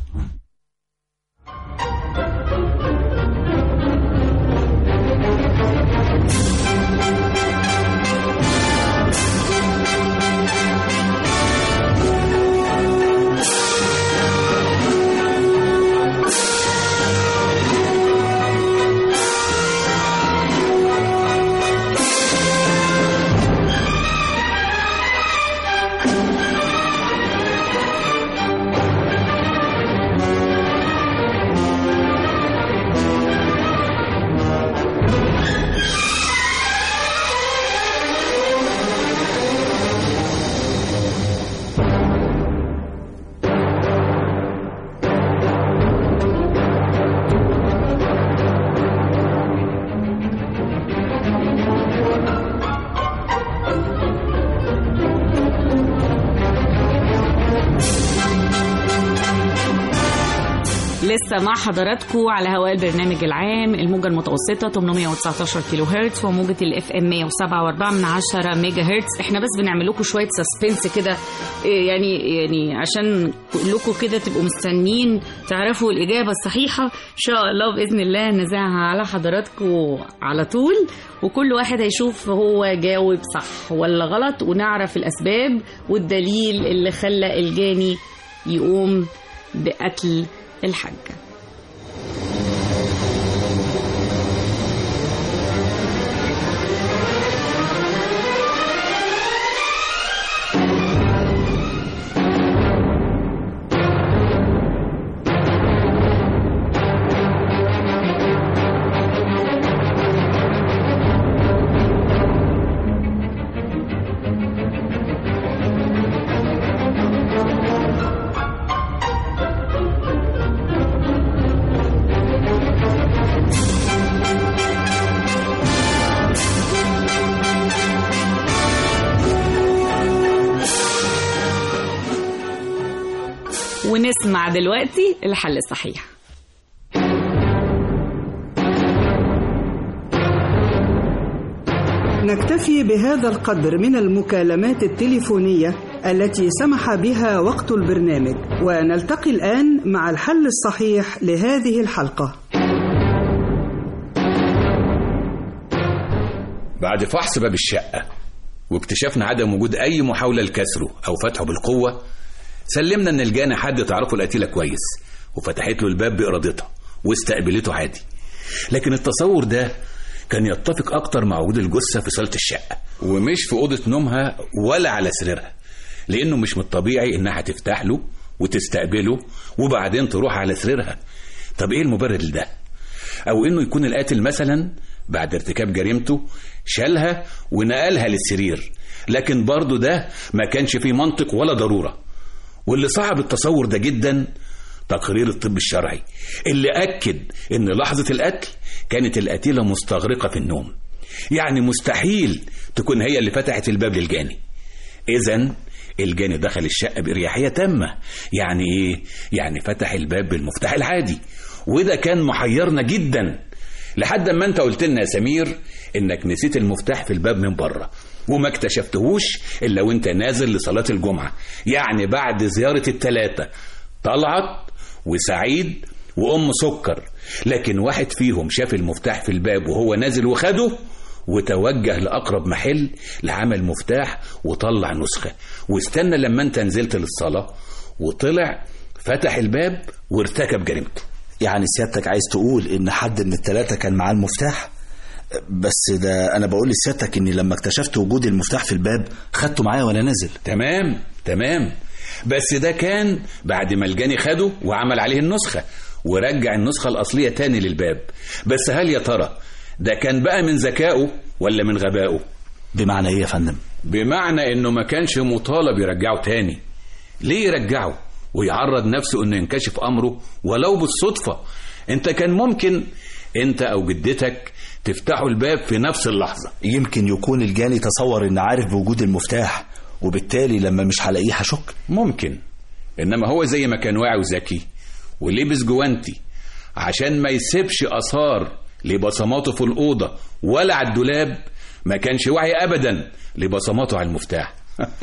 لسه مع حضراتكم على هواء البرنامج العام الموجة المتوسطة 819 كيلو هرتز وموجة الاف ام 107.4 من 10 ميجا هرتز احنا بس بنعمل لكم شوية سسبنس كده إيه يعني يعني عشان لكم كده تبقوا مستنيين تعرفوا الإجابة الصحيحة إن شاء الله بإذن الله نذاعها على حضراتكم على طول وكل واحد هيشوف هو جاوب صح ولا غلط ونعرف الأسباب والدليل اللي خلى الجاني يقوم بقتل الحاجة ونسمع دلوقتي الحل الصحيح نكتفي بهذا القدر من المكالمات التليفونية التي سمح بها وقت البرنامج ونلتقي الآن مع الحل الصحيح لهذه الحلقة بعد فحص باب الشقة واكتشافنا عدم وجود أي محاولة لكسره أو فتحه بالقوة سلمنا إن الجاني حد تعرفه القتيلة كويس وفتحت له الباب بإرادتها واستقبلته عادي لكن التصور ده كان يتفق أكتر مع وجود الجثة في صالة الشقة ومش في أوضة نومها ولا على سريرها لأنه مش من الطبيعي إنها تفتح له وتستقبله وبعدين تروح على سريرها طب إيه المبرر لده؟ أو إنه يكون القاتل مثلا بعد ارتكاب جريمته شالها ونقلها للسرير لكن برضه ده ما كانش فيه منطق ولا ضرورة واللي صعب التصور ده جدا تقرير الطب الشرعي اللي أكد إن لحظة القتل كانت القتيلة مستغرقة في النوم يعني مستحيل تكون هي اللي فتحت الباب للجاني إذا الجاني دخل الشقة بإريحية تامة يعني إيه؟ يعني فتح الباب بالمفتاح العادي وده كان محيرنا جدا لحد ما انت قلت لنا يا سمير انك نسيت المفتاح في الباب من بره وما اكتشفتهوش الا وانت نازل لصلاة الجمعة يعني بعد زيارة التلاتة طلعت وسعيد وام سكر لكن واحد فيهم شاف المفتاح في الباب وهو نازل وخده وتوجه لأقرب محل لعمل مفتاح وطلع نسخة واستنى لما انت نزلت للصلاة وطلع فتح الباب وارتكب جريمته يعني سيادتك عايز تقول ان حد من الثلاثة كان معاه المفتاح بس ده انا بقول لسيادتك اني لما اكتشفت وجود المفتاح في الباب خدته معايا وانا نازل تمام تمام بس ده كان بعد ما الجاني خده وعمل عليه النسخة ورجع النسخة الأصلية تاني للباب بس هل يا ترى ده كان بقى من ذكائه ولا من غبائه بمعنى ايه يا فندم بمعنى انه ما كانش مطالب يرجعه تاني ليه يرجعه ويعرض نفسه انه ينكشف امره ولو بالصدفة انت كان ممكن انت او جدتك تفتحوا الباب في نفس اللحظة يمكن يكون الجاني تصور ان عارف بوجود المفتاح وبالتالي لما مش هلاقيه هشك ممكن انما هو زي ما كان واعي وذكي ولبس جوانتي عشان ما يسيبش اثار لبصماته في الاوضه ولا على الدولاب ما كانش واعي ابدا لبصماته على المفتاح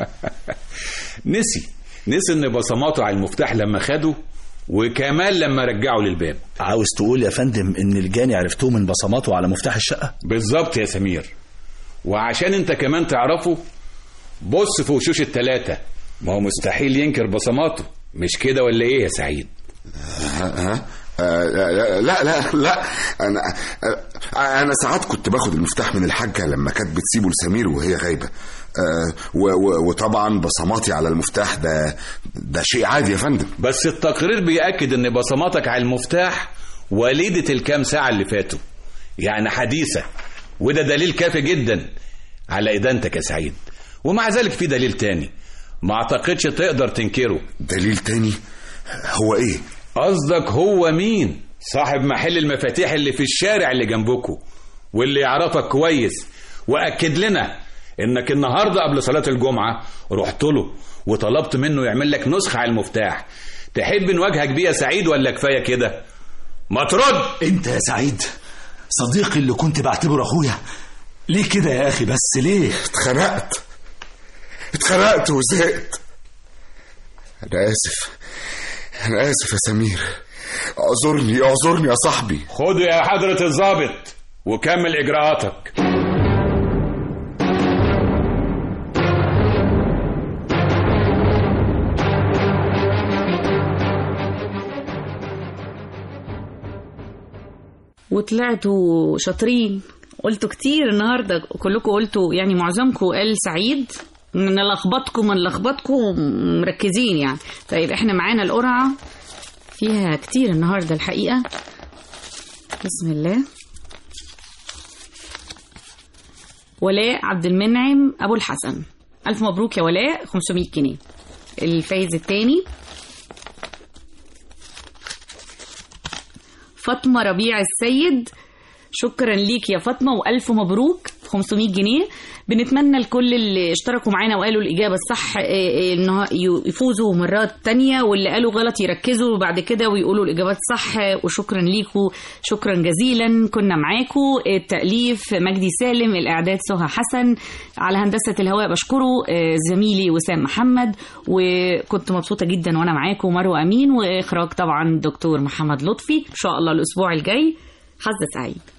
نسي نسي ان بصماته على المفتاح لما خده وكمان لما رجعه للباب عاوز تقول يا فندم ان الجاني عرفتوه من بصماته على مفتاح الشقة بالظبط يا سمير وعشان انت كمان تعرفه بص في وشوش التلاتة ما هو مستحيل ينكر بصماته مش كده ولا ايه يا سعيد ها آه، لا لا لا لا انا آه، انا ساعات كنت باخد المفتاح من الحاجه لما كانت بتسيبه لسمير وهي غايبه آه، و- و- وطبعا بصماتي على المفتاح ده ده شيء عادي يا فندم بس التقرير بيأكد ان بصماتك على المفتاح وليدة الكام ساعة اللي فاتوا يعني حديثة وده دليل كافي جدا على إدانتك يا سعيد ومع ذلك في دليل تاني ما اعتقدش تقدر تنكره دليل تاني هو ايه قصدك هو مين صاحب محل المفاتيح اللي في الشارع اللي جنبكوا واللي يعرفك كويس واكد لنا انك النهارده قبل صلاه الجمعه رحت له وطلبت منه يعمل لك نسخه على المفتاح تحب نواجهك بيه يا سعيد ولا كفايه كده ما ترد انت يا سعيد صديقي اللي كنت بعتبره اخويا ليه كده يا اخي بس ليه اتخنقت اتخنقت وزهقت انا اسف انا اسف يا سمير اعذرني اعذرني يا صاحبي خده يا حضره الضابط وكمل اجراءاتك وطلعتوا شاطرين قلتوا كتير النهارده كلكم قلتوا يعني معظمكم قال سعيد نلخبطكم من لخبطكم مركزين يعني طيب احنا معانا القرعه فيها كتير النهارده الحقيقه بسم الله ولاء عبد المنعم ابو الحسن الف مبروك يا ولاء 500 جنيه الفايز الثاني فاطمه ربيع السيد شكرا ليك يا فاطمه والف مبروك 500 جنيه بنتمنى لكل اللي اشتركوا معانا وقالوا الاجابه الصح ان يفوزوا مرات تانية واللي قالوا غلط يركزوا بعد كده ويقولوا الاجابات صح وشكرا ليكم شكرا جزيلا كنا معاكم التاليف مجدي سالم الاعداد سهى حسن على هندسه الهواء بشكره زميلي وسام محمد وكنت مبسوطه جدا وانا معاكم مروه امين واخراج طبعا دكتور محمد لطفي ان شاء الله الاسبوع الجاي حظ سعيد